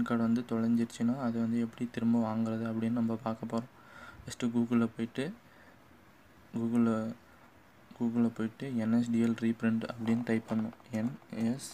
card வந்து தொலைஞ்சிருச்சுன்னா அது வந்து எப்படி திரும்ப வாங்குறது அப்படின்னு நம்ம பார்க்க போகிறோம் ஃபஸ்ட்டு கூகுளில் போயிட்டு கூகுளில் கூகுளில் போயிட்டு என்எஸ்டிஎல் ரீப்ரிண்ட் அப்படின்னு டைப் பண்ணணும் என்எஸ்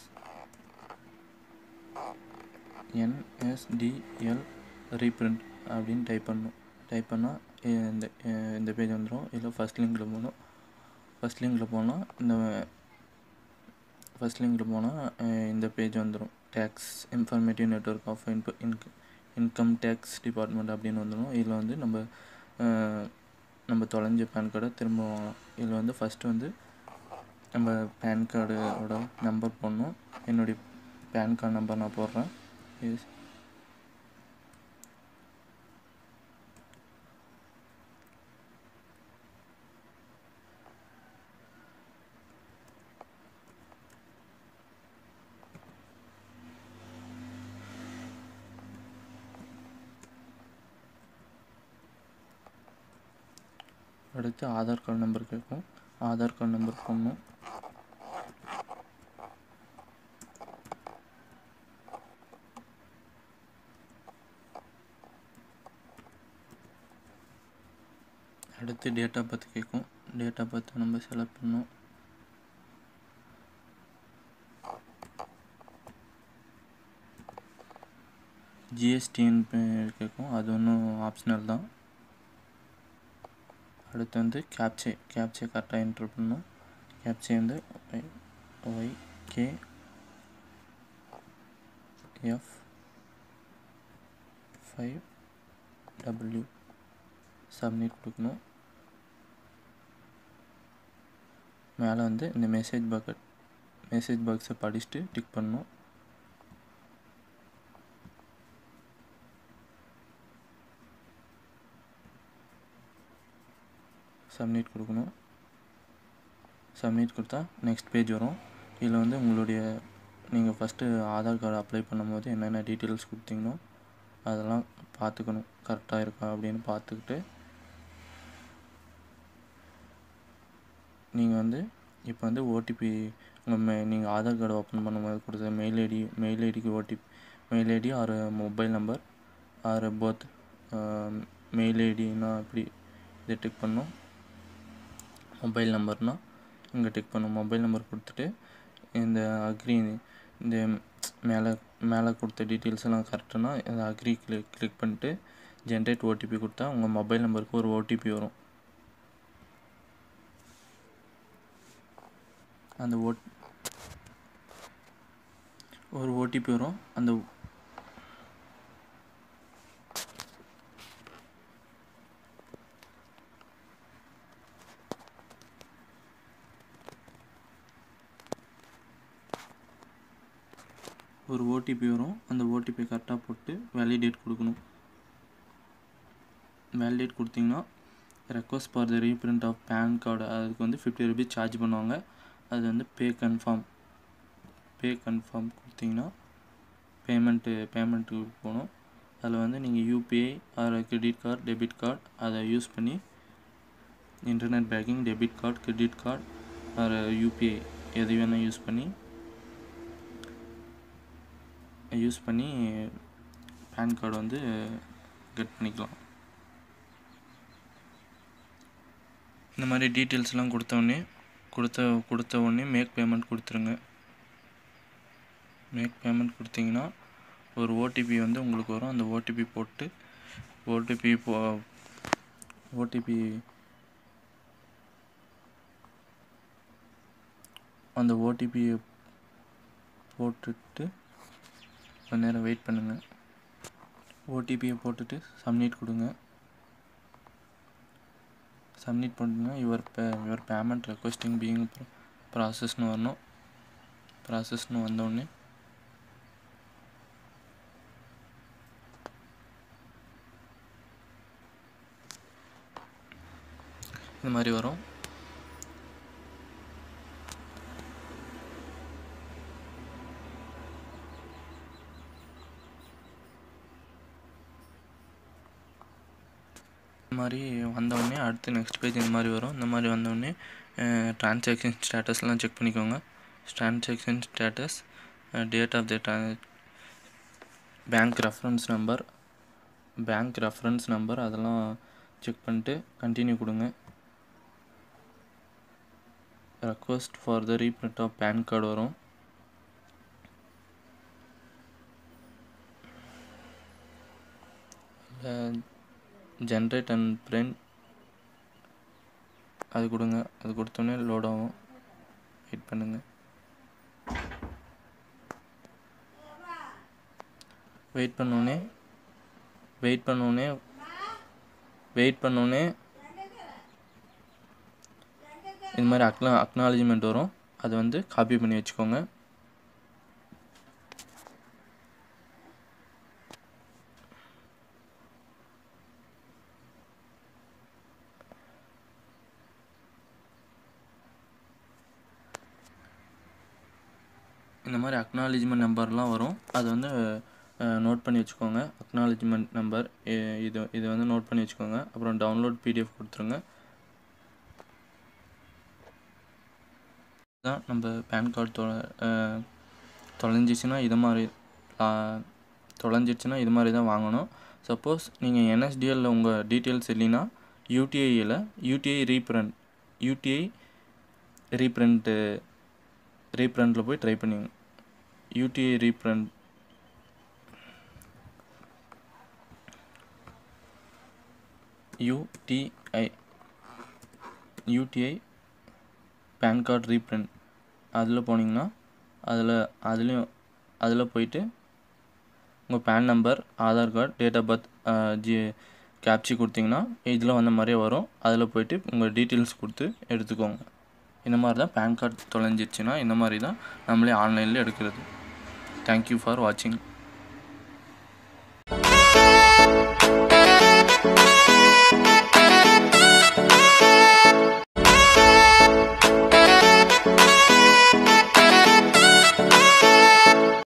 என்எஸ்டிஎல் ரீப்ரிண்ட் அப்படின்னு டைப் பண்ணணும் டைப் பண்ணால் இந்த இந்த பேஜ் வந்துடும் இல்லை ஃபஸ்ட் லிங்கில் போகணும் ஃபஸ்ட் லிங்கில் போனால் இந்த ஃபஸ்ட் லிங்கில் போனால் இந்த பேஜ் வந்துடும் tax informative network of inc inc income tax department அப்படின்னு வந்துடும் இதில் வந்து நம்ம நம்ம தொலைஞ்ச பேன் கார்டை திரும்ப வாங்கலாம் இதில் வந்து ஃபஸ்ட்டு வந்து நம்ம பேன் கார்டோட நம்பர் போடணும் என்னுடைய பேன் கார்டு நம்பர் நான் போடுறேன் இது அடுத்து ஆதார் கார்டு நம்பர் கேட்கும் ஆதார் கார்டு நம்பர் போடணும் அடுத்து டேட் ஆஃப் பர்த் கேட்கும் டேட் ஆஃப் பர்த் நம்ம செலக்ட் பண்ணணும் ஜிஎஸ்டின்னு கேட்கும் அது ஒன்றும் ஆப்ஷனல் தான் அடுத்து வந்து கேப்சே கேப்சே கரெக்டாக என்ட்ரு பண்ணணும் கேப்சே வந்து Y K F five W submit கொடுக்கணும் மேலே வந்து இந்த மெசேஜ் பக்கெட் மெசேஜ் பாக்ஸை படிச்சுட்டு டிக் பண்ணணும் சப்மிட் கொடுக்கணும் சப்மிட் கொடுத்தா நெக்ஸ்ட் பேஜ் வரும் இதில் வந்து உங்களுடைய நீங்கள் ஃபஸ்ட்டு ஆதார் கார்டு அப்ளை பண்ணும்போது என்னென்ன டீட்டெயில்ஸ் கொடுத்தீங்களோ அதெல்லாம் பார்த்துக்கணும் கரெக்டாக இருக்கா அப்படின்னு பார்த்துக்கிட்டு நீங்கள் வந்து இப்போ வந்து ஓடிபி உங்கள் மெ நீங்கள் ஆதார் கார்டு ஓப்பன் பண்ணும்போது கொடுத்த மெயில் ஐடி மெயில் ஐடிக்கு OTP mail ID or mobile number or both mail ஐடினா அப்படி இதை டிக் பண்ணணும் மொபைல் நம்பர்னால் இங்கே டிக் பண்ணும் மொபைல் நம்பர் கொடுத்துட்டு இந்த அக்ரி இந்த மேலே மேலே கொடுத்த டீட்டெயில்ஸ் எல்லாம் கரெக்டுனா இந்த அக்ரி கிளிக் கிளிக் பண்ணிட்டு ஜென்ரேட் ஓடிபி கொடுத்தா உங்கள் மொபைல் நம்பருக்கு ஒரு ஓடிபி வரும் அந்த ஓ ஒரு ஓடிபி வரும் அந்த ஒரு ஓடிபி வரும் அந்த ஓடிபி கரெக்டாக போட்டு வேலிடேட் கொடுக்கணும் வேலிடேட் கொடுத்தீங்கன்னா request for the reprint of PAN card அதுக்கு வந்து ஃபிஃப்டி ருபீஸ் சார்ஜ் பண்ணுவாங்க அது வந்து பே கன்ஃபார்ம் பே கன்ஃபார்ம் கொடுத்தீங்கன்னா பேமெண்ட்டு பேமெண்ட்டுக்கு போகணும் அதில் வந்து நீங்கள் UPI or credit card debit card அதை யூஸ் பண்ணி internet banking debit card credit card or UPI எது வேணால் யூஸ் பண்ணி யூஸ் பண்ணி பேன் கார்டு வந்து கெட் பண்ணிக்கலாம் இந்த மாதிரி டீட்டெயில்ஸ்லாம் கொடுத்தோடனே கொடுத்த கொடுத்த உடனே மேக் பேமெண்ட் கொடுத்துருங்க மேக் பேமெண்ட் கொடுத்தீங்கன்னா ஒரு ஓடிபி வந்து உங்களுக்கு வரும் அந்த ஓடிபி போட்டு ஓடிபி போ ஓடிபி அந்த ஓடிபியை போட்டுட்டு கொஞ்ச நேரம் வெயிட் பண்ணுங்கள் ஓடிபியை போட்டுட்டு சப்மிட் கொடுங்க சப்மிட் பண்ணுங்க your pay your payment requesting being ப்ராசஸ்னு வரணும் ப்ராசஸ்னு வந்தோடனே இந்த மாதிரி வரும் இந்த மாதிரி வந்தோடனே அடுத்து நெக்ஸ்ட் பேஜ் இந்த மாதிரி வரும் இந்த மாதிரி வந்தோடனே ட்ரான்சாக்ஷன் ஸ்டேட்டஸ்லாம் செக் பண்ணிக்கோங்க transaction status date of the bank reference number bank reference number அதெல்லாம் செக் பண்ணிட்டு கண்டினியூ கொடுங்க request for the reprint of PAN card வரும் ஜென்ரேட் அண்ட் பிரிண்ட் அது கொடுங்க அது கொடுத்தோன்னே லோட் ஆகும் வெயிட் பண்ணுங்கள் வெயிட் பண்ணோடனே வெயிட் பண்ணோடனே வெயிட் பண்ணோடனே இது மாதிரி அக்னா அக்னாலஜ்மெண்ட் வரும் அது வந்து காப்பி பண்ணி வச்சுக்கோங்க இந்த மாதிரி அக்னாலஜ்மெண்ட் நம்பர்லாம் வரும் அது வந்து நோட் பண்ணி வச்சுக்கோங்க அக்னாலஜ்மெண்ட் நம்பர் இது இது வந்து நோட் பண்ணி வச்சுக்கோங்க அப்புறம் டவுன்லோட் பிடிஎஃப் கொடுத்துருங்க தான் நம்ம பேன் கார்டு தொ தொலைஞ்சிச்சுன்னா இது மாதிரி தொலைஞ்சிடுச்சுன்னா இது மாதிரி தான் வாங்கணும் சப்போஸ் நீங்கள் என்எஸ்டிஎல்ல உங்கள் டீட்டெயில்ஸ் இல்லைன்னா யூடிஐயில் யூடிஐ ரீப்ரிண்ட் யூடிஐ ரீப்ரிண்ட்டு ரீப்ரிண்டில் போய் ட்ரை பண்ணிங்க UTI reprint UTI UTI PAN card reprint அதில் போனீங்கன்னா அதில் அதுலேயும் அதில் போயிட்டு உங்கள் PAN number Aadhaar card date of birth ஜி கேப்சி கொடுத்தீங்கன்னா இதில் வந்த மாதிரியே வரும் அதில் போயிட்டு உங்கள் டீட்டெயில்ஸ் கொடுத்து எடுத்துக்கோங்க இந்த மாதிரி தான் பேன் கார்டு தொலைஞ்சிருச்சுன்னா இந்த மாதிரி தான் நம்மளே ஆன்லைனில் எடுக்கிறது தேங்க்யூ ஃபார் வாட்சிங்